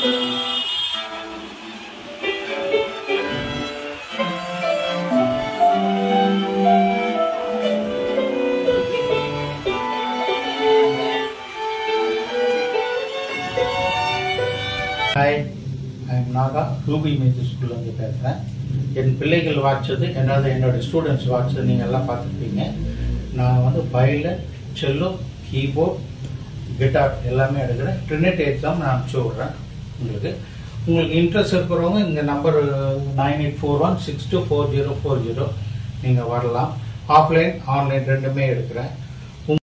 hi I'm Naga Ruby music ஸ்கூல்லேருந்து பேசுகிறேன் என் பிள்ளைகள் வாட்சது என்னது என்னோட ஸ்டூடெண்ட்ஸ் வாட்சது நீங்கள் எல்லாம் பார்த்துருப்பீங்க நான் வந்து வயலின் செல்லோ கீபோர்ட் கிட்டார் எல்லாமே எடுக்கிறேன் ட்ரினிட்டி எக்ஸாம் நான் அனுப்பிச்சி விட்றேன் உங்களுக்கு உங்களுக்கு இன்ட்ரெஸ்ட் இருக்கிறவங்க இந்த number nine eight four one six two four zero four zero நீங்கள் வரலாம் ஆஃப்லைன் ஆன்லைன் ரெண்டுமே எடுக்கிறேன்